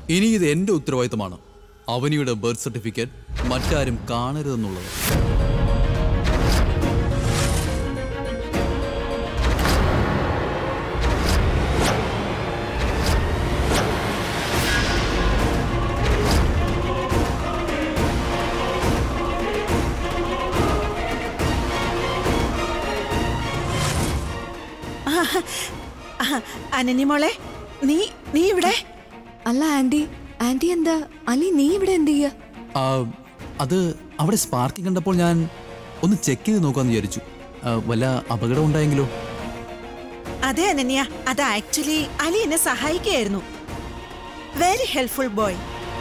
ഇനി ഇത് എൻ്റെ ഉത്തരവാദിത്തമാണ് അവനിയുടെ ബർത്ത് സർട്ടിഫിക്കറ്റ് മറ്റാരും കാണരുതെന്നുള്ളത് അനന്യ മോളെ നീ നീ ഇവിടെ അല്ല ആന്റി ആന്റി എന്താ അലി നീ ഇവിടെ എന്ത് ചെയ്യാ ആ, അത് അവിടെ സ്പാർക്കിംഗ് കണ്ടപ്പോൾ ഞാൻ ഒന്ന് ചെക്ക് ചെയ്ത് നോക്കാമെന്ന് വിചാരിച്ചു ആ, വല്ല അപകടം ഉണ്ടായെങ്കിലോ അതെ അനന്യ അത് ആക്ച്വലി അലി എന്നെ സഹായിക്കുകയായിരുന്നു വെരി ഹെൽപ്ഫുൾ ബോയ്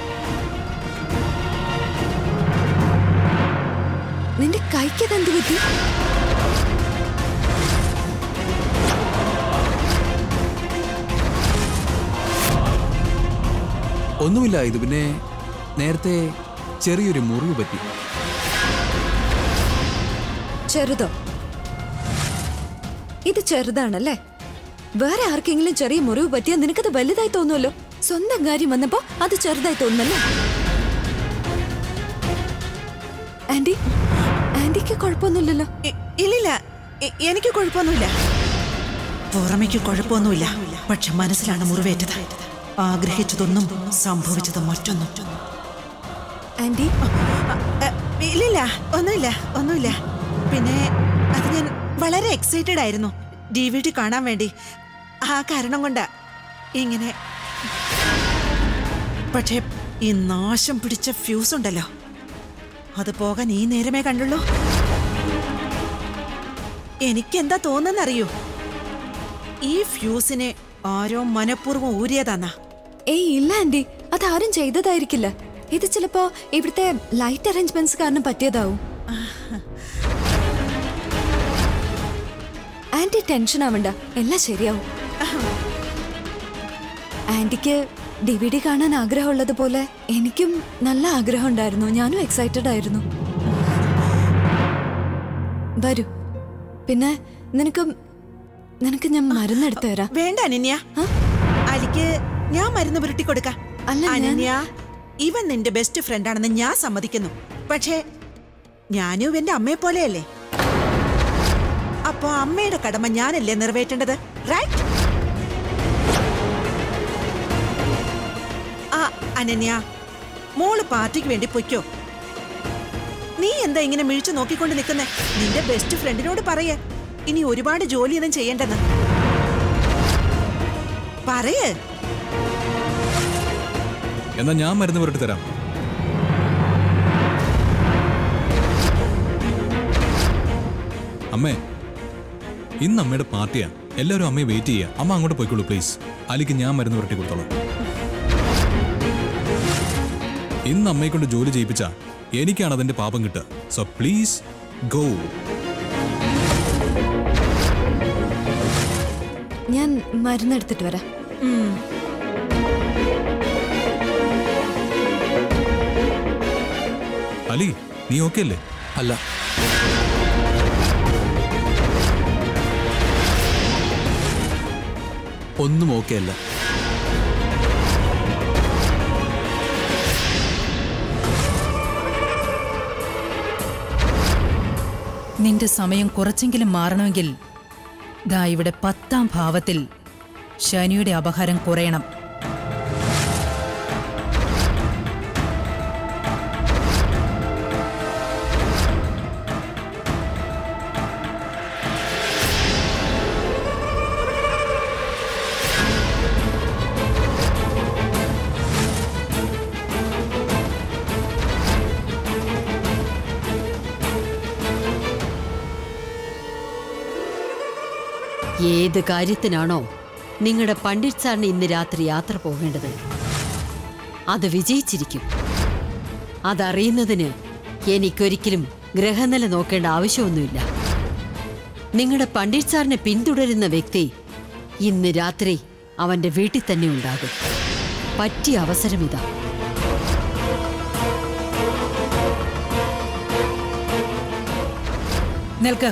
നിന്റെ കൈക്ക് എന്ത് പറ്റി ഒന്നുമില്ല ഇത് പിന്നെ നേരത്തെ ചെറിയൊരു മുറിവ് പറ്റി ചെറുതോ ഇത് ചെറുതാണല്ലേ വേറെ ആർക്കെങ്കിലും ചെറിയ മുറിവ് പറ്റിയാൽ നിനക്കത് വലുതായി തോന്നുമല്ലോ സ്വന്തം കാര്യം വന്നപ്പോ അത് ചെറുതായി തോന്നുന്നല്ലേ ആന്റി ആന്റിക്ക് കുഴപ്പമൊന്നുമില്ലല്ലോ ഇ- ഇല്ലില്ല എ- എനിക്ക് കുഴപ്പമൊന്നുമില്ല പുറമേക്ക് കുഴപ്പമൊന്നുമില്ല പക്ഷെ മനസ്സിലാണ് മുറിവേറ്റത് ആഗ്രഹിച്ചതൊന്നും സംഭവിച്ചത് മറ്റൊന്നും ആന്റി എ, ഇല്ലില്ല ഒന്നുമില്ല ഒന്നുമില്ല പിന്നെ അത് ഞാൻ വളരെ എക്സൈറ്റഡ് ആയിരുന്നു ഡി വി ഡി കാണാൻ വേണ്ടി ആ കാരണം കൊണ്ടാ ഇങ്ങനെ പക്ഷേ ഈ നാശം പിടിച്ച ഫ്യൂസ് ഉണ്ടല്ലോ അത് പോകാൻ ഈ നേരമേ കണ്ടുള്ളൂ എനിക്കെന്താ തോന്നുന്നറിയോ ഈ ഫ്യൂസിനെ ആരോ മനഃപൂർവ്വം ഊരിയതാന്നാ ഏയ് ഇല്ല ആന്റി അതാരും ചെയ്തതായിരിക്കില്ല ഇത് ചിലപ്പോ ഇവിടുത്തെ ലൈറ്റ് അറേഞ്ച്മെന്റ്സ് കാരണം പറ്റിയതാവും ആന്റി ടെൻഷൻ ആവണ്ട എല്ലാം ശരിയാവും ആന്റിക്ക് ഡി വി ഡി കാണാൻ ആഗ്രഹമുള്ളത് പോലെ എനിക്കും നല്ല ആഗ്രഹം ഉണ്ടായിരുന്നു ഞാനും എക്സൈറ്റഡ് ആയിരുന്നു വരൂ പിന്നെ നിനക്ക് നിനക്ക് ഞാൻ മരുന്നെടുത്ത് തരാം വേണ്ട അനന്യ ആ? അലിക്ക് ഞാൻ മരുന്ന് പുരട്ടി കൊടുക്കാം അല്ല, ഞാൻ- അനന്യ ഇവൻ നിന്റെ ബെസ്റ്റ് ഫ്രണ്ട് ആണെന്ന് ഞാൻ സമ്മതിക്കുന്നു പക്ഷേ ഞാനും ഇവന്റെ അമ്മയെ പോലെയല്ലേ അപ്പൊ അമ്മയുടെ കടമ ഞാനല്ലേ നിറവേറ്റേണ്ടത് റൈറ്റ് ആ അനന്യ മോള് പാർട്ടിക്ക് വേണ്ടി പൊയ്ക്കോ നീ എന്താ ഇങ്ങനെ മിഴിച്ചു നോക്കിക്കൊണ്ട് നിൽക്കുന്നേ നിന്റെ ബെസ്റ്റ് ഫ്രണ്ടിനോട് പറയേ ഇനി ഒരുപാട് ജോലിയൊന്നും ചെയ്യേണ്ടെന്ന് പറയേ എന്നാ ഞാൻ മരുന്ന് പുരട്ടി തരാം അമ്മേ ഇന്ന് അമ്മയുടെ പാർട്ടിയാ എല്ലാവരും അമ്മയെ വെയിറ്റ് ചെയ്യാം അമ്മ അങ്ങോട്ട് പോയിക്കോളൂ പ്ലീസ് അലിക്ക് ഞാൻ മരുന്ന് പുരട്ടി കൊടുത്തോളാം ഇന്ന് അമ്മയെ കൊണ്ട് ജോലി ചെയ്യിപ്പിച്ച എനിക്കാണ് അതിന്റെ പാപം കിട്ടുക സോ പ്ലീസ് ഗോ ഞാൻ മരുന്നെടുത്തിട്ട് വരാം അലി നീ ഓക്കെ അല്ലേ അല്ല ഒന്നും ഓക്കെ അല്ല നിന്റെ സമയം കുറച്ചെങ്കിലും മാറണമെങ്കിൽ ദാ ഇവിടെ പത്താം ഭാവത്തിൽ ശനിയുടെ അപഹാരം കുറയണം ഏത് കാര്യത്തിനാണോ നിങ്ങളുടെ പണ്ഡിറ്റ് സാറിന് ഇന്ന് രാത്രി യാത്ര പോകേണ്ടത് അത് വിജയിച്ചിരിക്കും അതറിയുന്നതിന് എനിക്കൊരിക്കലും ഗ്രഹനില നോക്കേണ്ട ആവശ്യമൊന്നുമില്ല നിങ്ങളുടെ പണ്ഡിറ്റ് സാറിനെ പിന്തുടരുന്ന വ്യക്തി ഇന്ന് രാത്രി അവന്റെ വീട്ടിൽ തന്നെ ഉണ്ടാകും പറ്റിയ അവസരം ഇതാ നിൽക്ക്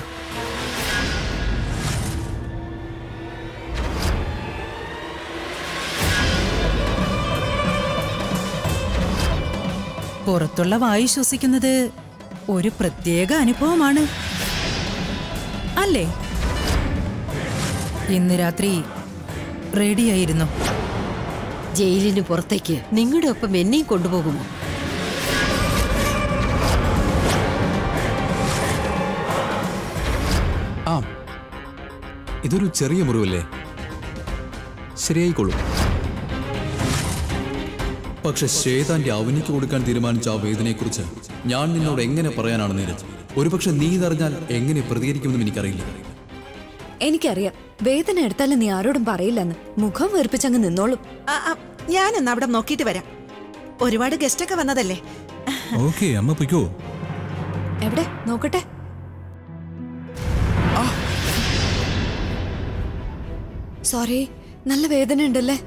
പുറത്തുള്ള വായു ശ്വസിക്കുന്നത് ഒരു പ്രത്യേക അനുഭവമാണ് അല്ലേ ഇന്ന് രാത്രി റെഡിയായിരുന്നു ജയിലിന് പുറത്തേക്ക് നിങ്ങളുടെ ഒപ്പം എന്നെയും കൊണ്ടുപോകുമോ ആ ഇതൊരു ചെറിയ മുറിവല്ലേ ശരിയായിക്കൊള്ളും പക്ഷെ ശ്വേതാന്റെ അവനിക്ക് കൊടുക്കാൻ തീരുമാനിച്ച ആ വേദനയെക്കുറിച്ച് ഞാൻ നിന്നോട് എങ്ങനെ പറയാനാണ് നീരജ് ഒരുപക്ഷെ നീ ഇതറിഞ്ഞാൽ എങ്ങനെ പ്രതികരിക്കുമെന്നും എനിക്കറിയില്ല എനിക്കറിയാം വേദന എടുത്താലും നീ ആരോടും പറയില്ലെന്ന് മുഖം വീർപ്പിച്ചങ്ങ് നിന്നോളും ആ, ആ, ഞാനൊന്ന് അവിടെ നോക്കിയിട്ട് വരാം ഒരുപാട് ഗസ്റ്റൊക്കെ വന്നതല്ലേ ഓക്കെ അമ്മ പൊയ്ക്കോ എവിടെ നോക്കട്ടെ സോറി നല്ല വേദന ഉണ്ടല്ലേ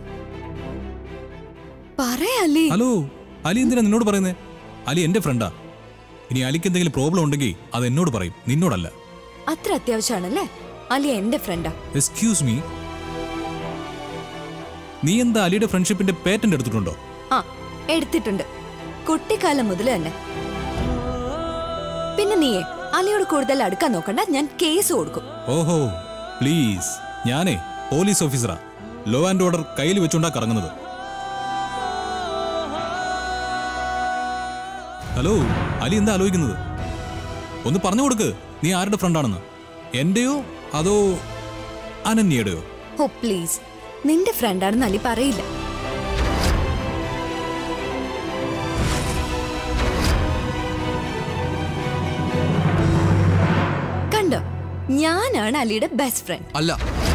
പറയല്ലേ ഹലോ അലി എന്തിനാ നിന്നോട് പറയുന്നേ അലി എന്റെ ഫ്രണ്ടാ ഇനി അലിക്ക് എന്തെങ്കിലും പ്രോബ്ലം ഉണ്ടെങ്കിൽ അത് എന്നോട് പറയും നിന്നോടല്ല അത്ര അത്യാവശ്യമാണല്ലേ അലി എന്റെ ഫ്രണ്ടാ എക്സ്ക്യൂസ് മീ നീ എന്താ അലിയുടെ ഫ്രണ്ട്ഷിപ്പിന്റെ പേറ്റന്റ് എടുത്തിട്ടുണ്ടോ ആ എടുത്തിട്ടുണ്ട് കുട്ടിക്കാലം മുതൽ തന്നെ പിന്നെ നീയെ അലിയോട് കൂടുതൽ അടുക്കാൻ നോക്കണ്ട ഞാൻ കേസ് കൊടുക്കും ഓഹോ പ്ലീസ് ഞാനേ പോലീസ് ഓഫീസറാ ലോ ആൻഡ് ഓർഡർ കയ്യിൽ വെച്ചുകൊണ്ടാ കറങ്ങുന്നത് ഹലോ അലി എന്താ ആലോചിക്കുന്നത് ഒന്ന് പറഞ്ഞു കൊടുക്ക് നീ ആരുടെ ഫ്രണ്ടാണെന്ന് എന്റെയോ അതോ അനന്യയുടെയോ ഓ പ്ലീസ് നിന്റെ ഫ്രണ്ടാണെന്ന് അലി പറയില്ല കണ്ടോ ഞാനാണ് അലിയുടെ ബെസ്റ്റ് ഫ്രണ്ട് അല്ല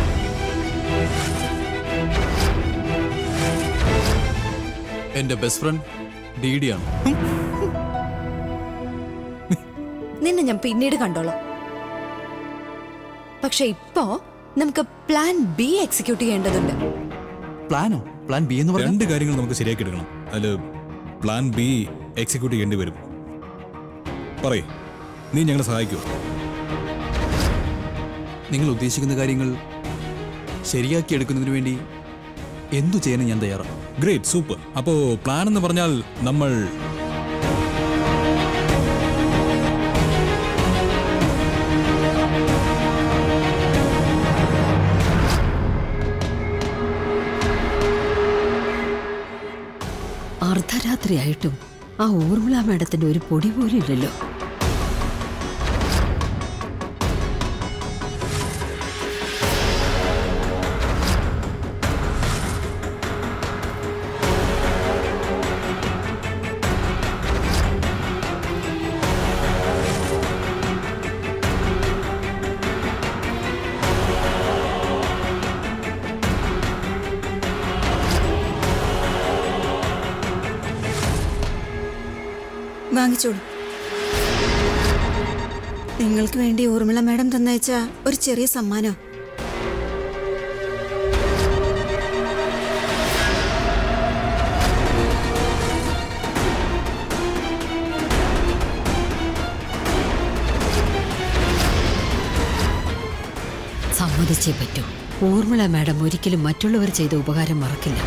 എന്റെ ബെസ്റ്റ് ഫ്രണ്ട് ഡി ഡി ആണ് നിന്നെ ഞാൻ പിന്നീട് കണ്ടോളാം പക്ഷെ ഇപ്പോ നമുക്ക് പ്ലാൻ ബി എക്സിക്യൂട്ട് ചെയ്യേണ്ടതുണ്ട് പ്ലാനോ പ്ലാൻ ബി എന്ന് പറയാൻ രണ്ട് കാര്യങ്ങൾ നമുക്ക് ശരിയാക്കി എടുക്കണം അതിൽ പ്ലാൻ ബി എക്സിക്യൂട്ട് ചെയ്യേണ്ടി വരും പറയ് നീ ഞങ്ങളെ സഹായിക്കൂ നിങ്ങൾ ഉദ്ദേശിക്കുന്ന കാര്യങ്ങൾ ശരിയാക്കി എടുക്കുന്നതിന് വേണ്ടി എന്തു ചെയ്യാനും ഞാൻ തയ്യാറാണ് ഗ്രേറ്റ് സൂപ്പർ അപ്പോ പ്ലാൻ എന്ന് പറഞ്ഞാൽ നമ്മൾ അർദ്ധരാത്രിയായിട്ടും ആ ഊർമിള മേഡത്തിന്റെ ഒരു പൊടി പോലും ഇല്ലല്ലോ വാങ്ങിച്ചോളൂ നിങ്ങൾക്ക് വേണ്ടി ഊർമിള മാഡം തന്നയച്ച ഒരു ചെറിയ സമ്മാനം സമ്മതിച്ചേ പറ്റൂ ഊർമിള മാഡം ഒരിക്കലും മറ്റുള്ളവർ ചെയ്ത ഉപകാരം മറക്കില്ല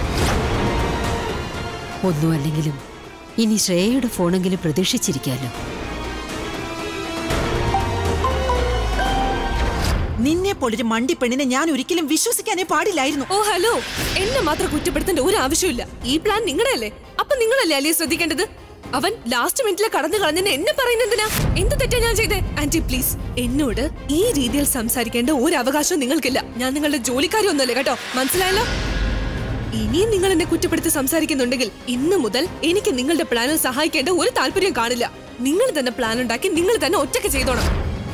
ഒന്നും അല്ലെങ്കിലും ഇനി ശ്രേയയുടെ ഫോണെങ്കിലും പ്രതീക്ഷിച്ചിരിക്കാമല്ലോ നിന്നെ പോലൊരു മണ്ടിപ്പെണ്ണിനെ ഞാൻ ഒരിക്കലും വിശ്വസിക്കാനേ പാടില്ലായിരുന്നു ഓ ഹലോ എന്നെ മാത്രം കുറ്റപ്പെടുത്തേണ്ട ഒരു ആവശ്യമില്ല ഈ പ്ലാൻ നിങ്ങളുടെ അല്ലേ അപ്പൊ നിങ്ങളല്ലേ അലിയെ ശ്രദ്ധിക്കേണ്ടത് അവൻ ലാസ്റ്റ് മിനിറ്റിൽ കടന്നു കളഞ്ഞെന്ന് എന്നെ പറയുന്നെന്തിനാ എന്ത് തെറ്റാ ഞാൻ ചെയ്തേ ആന്റി പ്ലീസ് എന്നോട് ഈ രീതിയിൽ സംസാരിക്കേണ്ട ഒരു അവകാശവും നിങ്ങൾക്കില്ല ഞാൻ നിങ്ങളുടെ ജോലിക്കാരി ഒന്നുമല്ലേ കേട്ടോ മനസ്സിലായല്ലോ ഇനിയും നിങ്ങൾ എന്നെ കുറ്റപ്പെടുത്തി സംസാരിക്കുന്നുണ്ടെങ്കിൽ ഇന്ന് മുതൽ എനിക്ക് നിങ്ങളുടെ പ്ലാനിൽ സഹായിക്കേണ്ട ഒരു താല്പര്യം കാണില്ല നിങ്ങൾ തന്നെ പ്ലാൻ ഉണ്ടാക്കി നിങ്ങൾ തന്നെ ഒറ്റയ്ക്ക് ചെയ്തോണം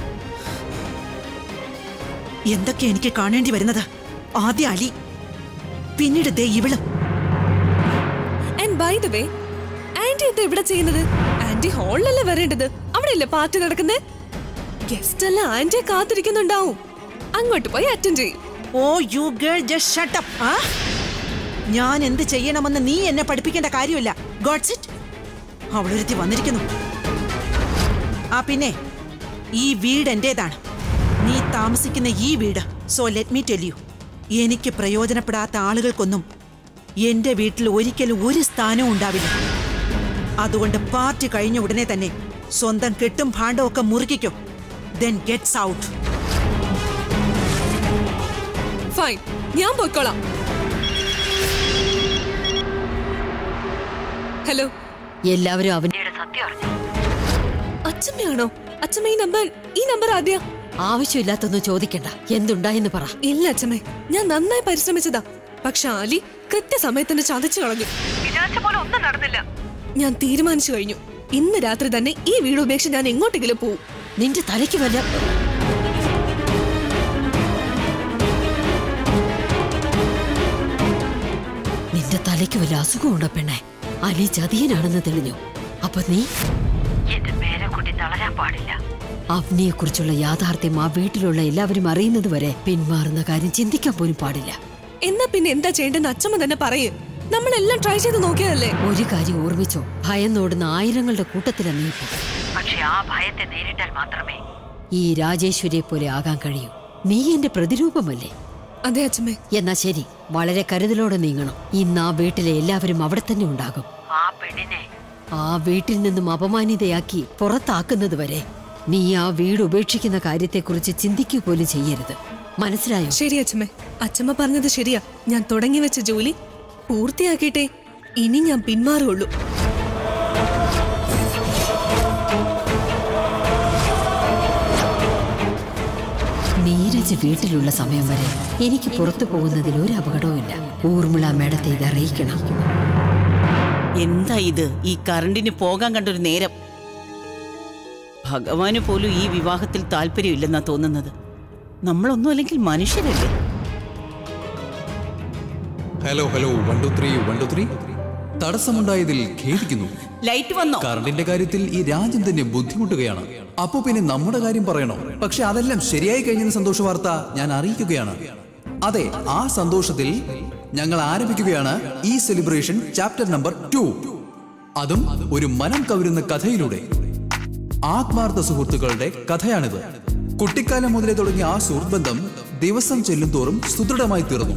എന്തൊക്കെ എനിക്ക് കാണേണ്ടി വരുന്നത് ആദ്യം അലി പിന്നീട് ദേ ഇവളും and by the way aunty എന്താ ഇവിടെ ചെയ്യുന്നത് ആന്റി ഹാളിലല്ലേ വരേണ്ടത് അവിടെയല്ലേ പാർട്ടി നടക്കുന്നത് ഗസ്റ്റ് എല്ലാം ആന്റിയെ കാത്തിരിക്കുന്നുണ്ടാവും അങ്ങോട്ട് പോയി അറ്റൻഡ് ചെയ്യും oh you girl just shut up ആ ഞാൻ എന്ത് ചെയ്യണമെന്ന് നീ എന്നെ പഠിപ്പിക്കേണ്ട കാര്യമില്ല ഗോഡ്സ് ഇറ്റ് അവളൊരുത്തി വന്നിരിക്കുന്നു ആ പിന്നെ ഈ വീട് എന്റേതാണ് നീ താമസിക്കുന്ന ഈ വീട് so let me tell you എനിക്ക് പ്രയോജനപ്പെടാത്ത ആളുകൾക്കൊന്നും എന്റെ വീട്ടിൽ ഒരിക്കലും ഒരു സ്ഥാനവും ഉണ്ടാവില്ല അതുകൊണ്ട് പാർട്ടി കഴിഞ്ഞ ഉടനെ തന്നെ സ്വന്തം കെട്ടും ഭാണ്ഡവും ഒക്കെ മുറുക്കിക്കോ ദെൻ ഗെറ്റ്സ് ഔട്ട് ഫൈൻ ഞാൻ പോയിക്കോളാം ഹലോ എല്ലാവരും അവന്റെ അച്ഛമ്മയാണോ അച്ഛമ്മ ഈ നമ്പർ ഈ നമ്പർ ആദ്യ ആവശ്യമില്ലാത്തൊന്നും ചോദിക്കണ്ട എന്തുണ്ടായെന്ന് പറ ഇല്ല അച്ഛമ്മേ ഞാൻ നന്നായി പരിശ്രമിച്ചതാ പക്ഷെ ആലി കൃത്യസമയത്തിന് ചതച്ചു കളഞ്ഞു ഞാൻ തീരുമാനിച്ചു കഴിഞ്ഞു ഇന്ന് രാത്രി തന്നെ ഈ വീട് ഉപേക്ഷിച്ച് ഞാൻ എങ്ങോട്ടെങ്കിലും പോവും നിന്റെ തലയ്ക്ക് വല്ല നിന്റെ തലയ്ക്ക് വല്ല അസുഖമുണ്ടോ പെണ്ണെ അലി ചതിയനാണെന്ന് തെളിഞ്ഞു അപ്പൊ നീ എന്റെ പേരെക്കുട്ടി തളരാൻ പാടില്ല അവനിയെ കുറിച്ചുള്ള യാഥാർത്ഥ്യം ആ വീട്ടിലുള്ള എല്ലാവരും അറിയുന്നത് വരെ പിന്മാറുന്ന കാര്യം ചിന്തിക്കാൻ പോലും പാടില്ല എന്നാ പിന്നെ എന്താ ചെയ്യേണ്ടെന്ന് അച്ഛമ്മ തന്നെ പറയേ നമ്മളെല്ലാം ട്രൈ ചെയ്ത് നോക്കിയതല്ലേ ഒരു കാര്യം ഓർമ്മിച്ചോ ഭയന്നോടുന്ന ആയിരങ്ങളുടെ കൂട്ടത്തിലാണ് നീ ഇപ്പോൾ. പക്ഷെ ആ ഭയത്തെ നേരിട്ടാൽ മാത്രമേ ഈ രാജേശ്വരിയെ പോലെ ആകാൻ കഴിയൂ നീ എന്റെ പ്രതിരൂപമല്ലേ അതെ അച്ഛമ്മേ എന്നാ ശരി വളരെ കരുതലോടെ നീങ്ങണം ഇന്ന് ആ വീട്ടിലെ എല്ലാവരും അവിടെ തന്നെ ഉണ്ടാകും ആ പെണ്ണിനെ ആ വീട്ടിൽ നിന്നും അപമാനിതയാക്കി പുറത്താക്കുന്നത് വരെ നീ ആ വീട് ഉപേക്ഷിക്കുന്ന കാര്യത്തെക്കുറിച്ച് ചിന്തിക്കുക പോലും ചെയ്യരുത് മനസ്സിലായോ ശരി അച്ഛമ്മേ അച്ഛമ്മ പറഞ്ഞത് ശരിയാ ഞാൻ തുടങ്ങി വെച്ച ജോലി പൂർത്തിയാക്കിയിട്ടേ ഇനി ഞാൻ പിന്മാറുള്ളൂ നീരജ് വീട്ടിലുള്ള സമയം വരെ എനിക്ക് പുറത്തു പോകുന്നതിൽ ഒരു അപകടവുമില്ല ഊർമിള മേഡത്തെ ഇത് അറിയിക്കണം എന്താ ഇത് ഈ കറണ്ടിന് പോകാൻ കണ്ടൊരു നേരം ഭഗവാന് പോലും ഈ വിവാഹത്തിൽ താല്പര്യമില്ലെന്നാ തോന്നുന്നത് നമ്മളൊന്നും അല്ലെങ്കിൽ മനുഷ്യരല്ലേ hello hello one two three one two three തടസ്സമുണ്ടായതിൽ ഖേദിക്കുന്നു ലൈറ്റ് വന്നോ കറണ്ടിന്റെ കാര്യത്തിൽ ഈ രാജ്യം തന്നെ ബുദ്ധിമുട്ടുകയാണ് അപ്പോ പിന്നെ നമ്മുടെ കാര്യം പറയണോ പക്ഷെ അതെല്ലാം ശരിയായി കഴിഞ്ഞെന്ന സന്തോഷ വാർത്ത ഞാൻ അറിയിക്കുകയാണ് അതെ ആ സന്തോഷത്തിൽ ഞങ്ങൾ ആരംഭിക്കുകയാണ് ഈ സെലിബ്രേഷൻ ചാപ്റ്റർ നമ്പർ ടു അതും ഒരു മനം കവരുന്ന കഥയിലൂടെ ആത്മാർത്ഥ സുഹൃത്തുക്കളുടെ കഥയാണിത് കുട്ടിക്കാലം മുതലേ തുടങ്ങിയ ആ സുഹൃത്ത് ബന്ധം ദിവസം ചെല്ലും തോറും സുദൃഢമായി തീർന്നു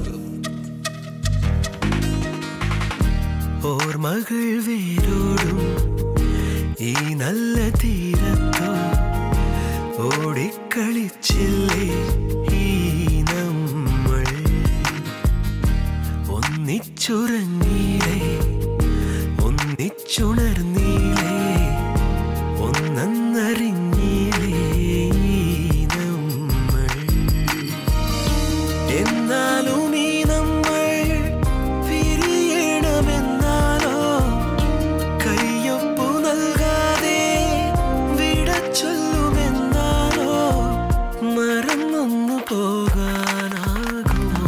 ഓർമ്മകൾ വേരോടും ഈ നല്ല തീരത്തോ ഓടിക്കളിച്ചില്ലേ ഈ നമ്മൾ ഒന്നിച്ചുറങ്ങിയില്ലേ ഒന്നിച്ചുണർന്നീലേ ഒന്നറിഞ്ഞില്ലേ ഈ നമ്മൾ എന്നാലും ഈ നമ്മൾ പിരിയണമെന്നാലോ കയ്യൊപ്പു നൽകാതെ വിട ചൊല്ലുമെന്നാലോ മറന്നൊന്നു പോകാനാകുമോ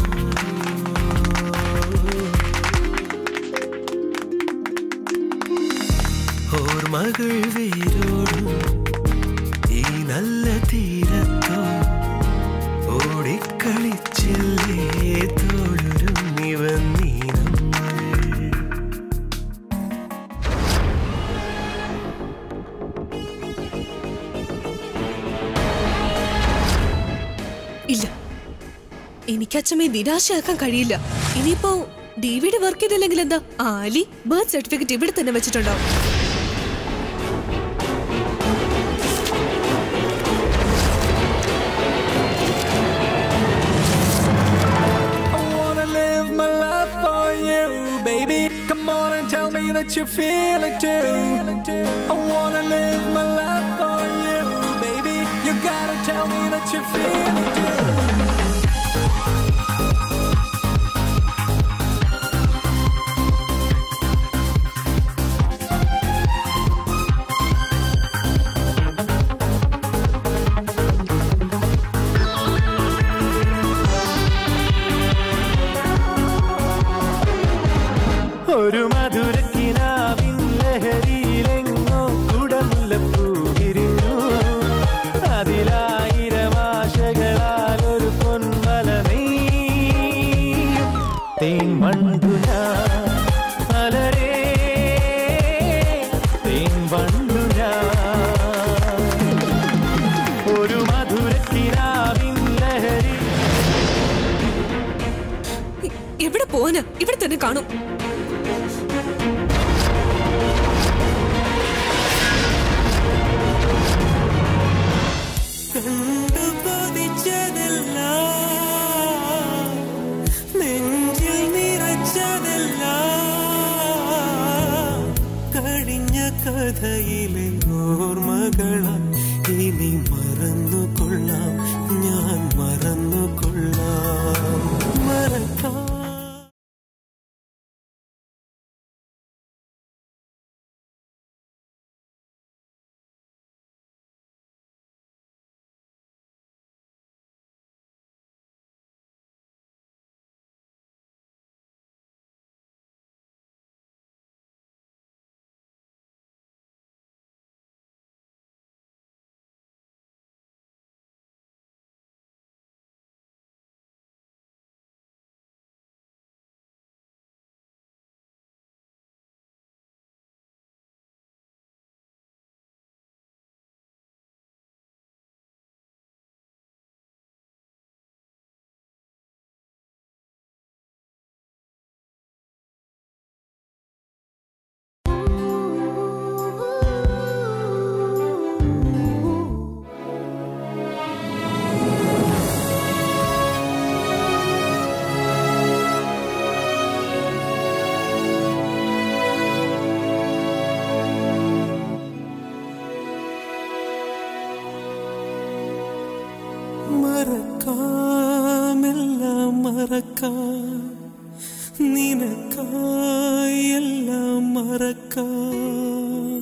ഓർമ്മകൾ വേരോടും ഈ നല്ല തീരത്തോ ഓടിക്കളിച്ചില്ലേ തോളുരുങ്ങി വന്നീ നമ്മൾ ഇല്ല എനിക്ക് അച്ഛമ്മയെ നിരാശയാക്കാൻ കഴിയില്ല ഇനിയിപ്പോ ഡി വി ഡി വർക്ക് ചെയ്തില്ലെങ്കിൽ എന്താ ആലി ബർത്ത് സർട്ടിഫിക്കറ്റ് ഇവിടെ തന്നെ വെച്ചിട്ടുണ്ടാവും I wanna live my life for you, baby. Come on and tell me that you feel it too. I wanna live my life for you, baby. You gotta tell me that you feel it too. ഒരു മധുരക്കിനാവിൻ ലഹരിയിലെങ്ങോ കുടമുല്ലപ്പൂ വിരിഞ്ഞു അതിലായിരം ആശകളാൽ ഒരു പൊന്മല നെയ്യും തേൻ മണ്ടു ഞാൻ മലരേ തേൻ വണ്ടു ഞാൻ ഒരു മധുരക്കിനാവിൻ ലഹരി ഇ- എവിടെ പോവാന് ഇവിടെ തന്നെ കാണും കഥയിലെ ഓർമ്മകളാം ഇനി മറന്നുകൊള്ളാം ഞാൻ മറന്നുകൊള്ളാം മറക്കാം മറക്കാമെല്ലാം മറക്കാം നിനക്കായി എല്ലാം മറക്കാം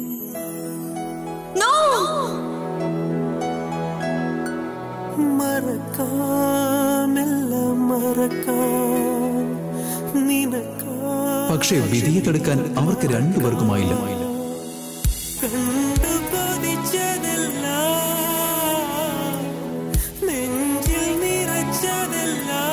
മറക്കാമെല്ലാം മറക്കാം നിനക്കായി പക്ഷേ വിധിയെ തടുക്കാൻ അവർക്ക് രണ്ടുപേർക്കുമായില്ല കണ്ടു കൊതിച്ചതെല്ലാം നെഞ്ചിൽ നിറച്ചതെല്ലാം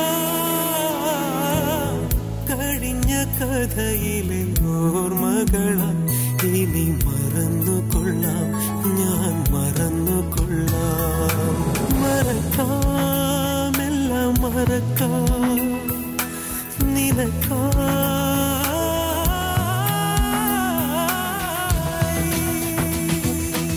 കഴിഞ്ഞ കഥയിലെ ഓർമ്മകളാം ഇനി മറന്നുകൊള്ളാം ഞാൻ മറന്നുകൊള്ളാം മറക്കാം എല്ലാം മറക്കാം നിനക്കായി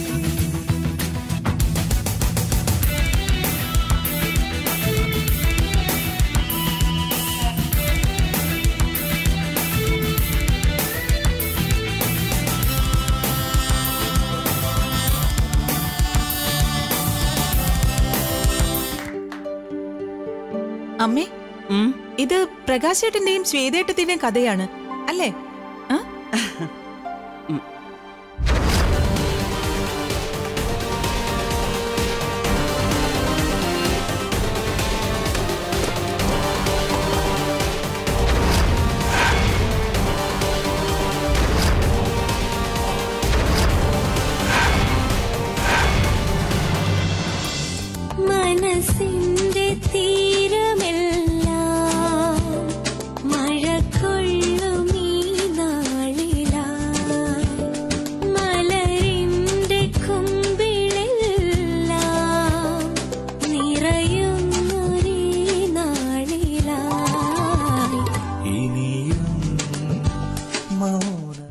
അമ്മേ ഇത് പ്രകാശേട്ടന്റെയും ശ്വേതേട്ടത്തിന്റെയും കഥയാണ് അല്ലേ ആ? മനസ്സിന്റെ തീരമെല്ലാം മഴക്കൊള്ളും ഈ നാളിലാ മലരിന്റെ കുമ്പിളെല്ലാം നിറയുന്നൊരേ നാളിലായി ഇനിയും മൗന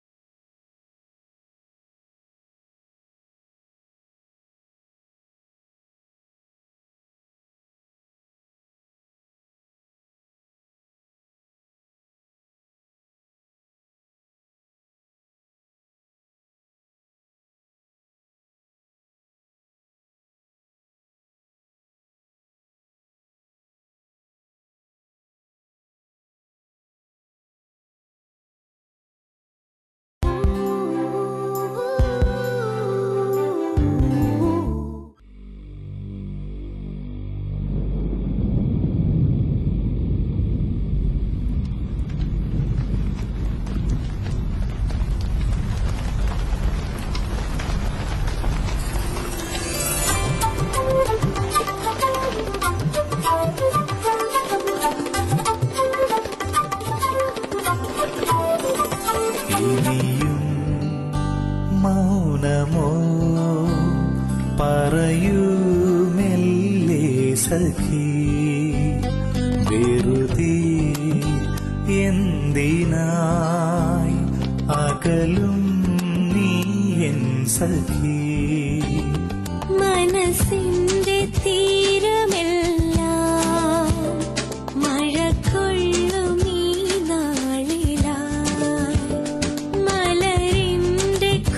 ഇനിയും മൗനമോ പറയൂ മെല്ലെ സഖി വെറുതെ എന്തിനായി അകലും നീ എൻ സഖി മനസ്സിന്റെ തീരമെല്ലാം മഴക്കൊള്ളും ഈ നാളിലായി മലരിന്റെ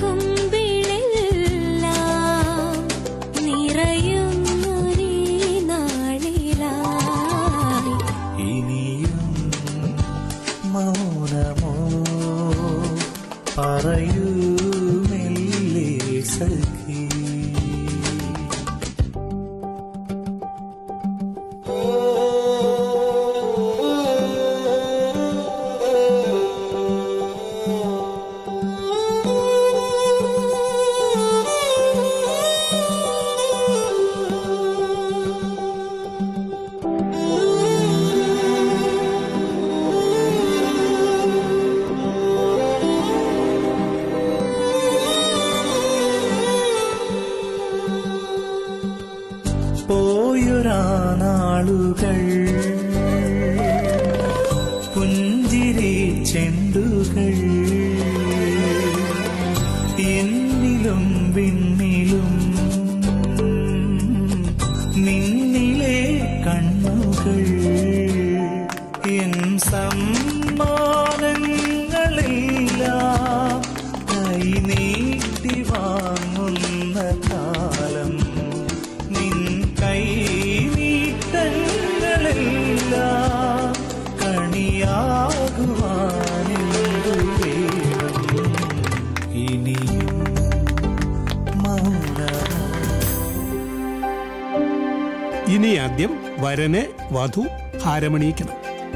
പറയൂ മെല്ലെ സഖി പോയൊരാ നാളുകൾ പുഞ്ചിരി ചെണ്ടുകൾ എന്നിലും വിണ്ണിലും നിന്നിലെ കണ്ണുകൾ എൻ സമ്മാനങ്ങളെല്ലാം കൈ നീട്ടി വാങ്ങുന്ന കാലം നിൻ കൈ നീട്ടങ്ങളെല്ലാം കണിയാകുവാനെന്തു വേണം ഇനിയും മൗനം ഇനി ആദ്യം വരനെ വധു ഹാരമണിയിക്കണം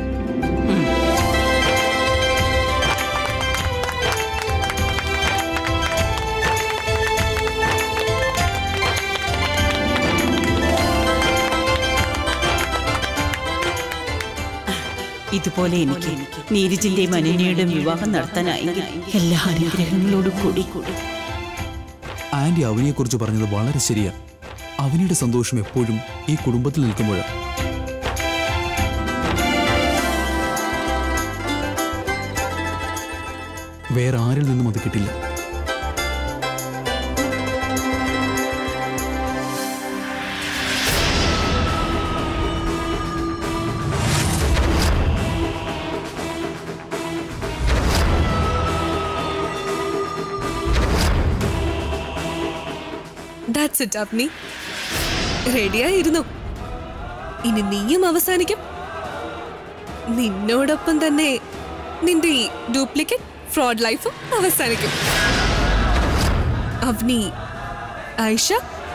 ഇതുപോലെ എനിക്ക് നീരജിന്റെയും അനന്യയുടെയും വിവാഹം നടത്താനായെങ്കിൽ എല്ലാ അനുഗ്രഹങ്ങളോടും കൂടി കൂടി ആന്റി അവനിയെക്കുറിച്ച് പറഞ്ഞത് വളരെ ശരിയാ അവനിയുടെ സന്തോഷം എപ്പോഴും ഈ കുടുംബത്തിൽ നിൽക്കുമ്പോഴാണ് വേറെ ആരിൽ നിന്നും അത് കിട്ടില്ല ദാറ്റ്സ് ഇറ്റ് അപ്നി റെഡിയായിരുന്നു ഇനി നീയും അവസാനിക്കും നിന്നോടൊപ്പം തന്നെ നിന്റെ ഈ ഡ്യൂപ്ലിക്കേറ്റ് ഫ്രോഡ് ലൈഫും അവസാനിക്കും അവനി ഐഷ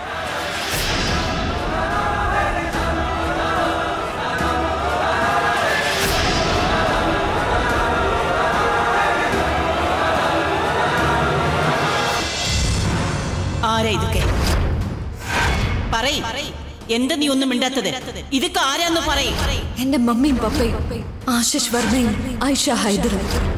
ആരാ ഇതൊക്കെ പറയ് എന്താ നീ ഒന്നും മിണ്ടാത്തത് ഇതൊക്കെ ആരാന്ന് പറയ് എന്റെ മമ്മിയും പപ്പയും ആശിഷ് വർമ്മയും ഐഷ ഹൈദറും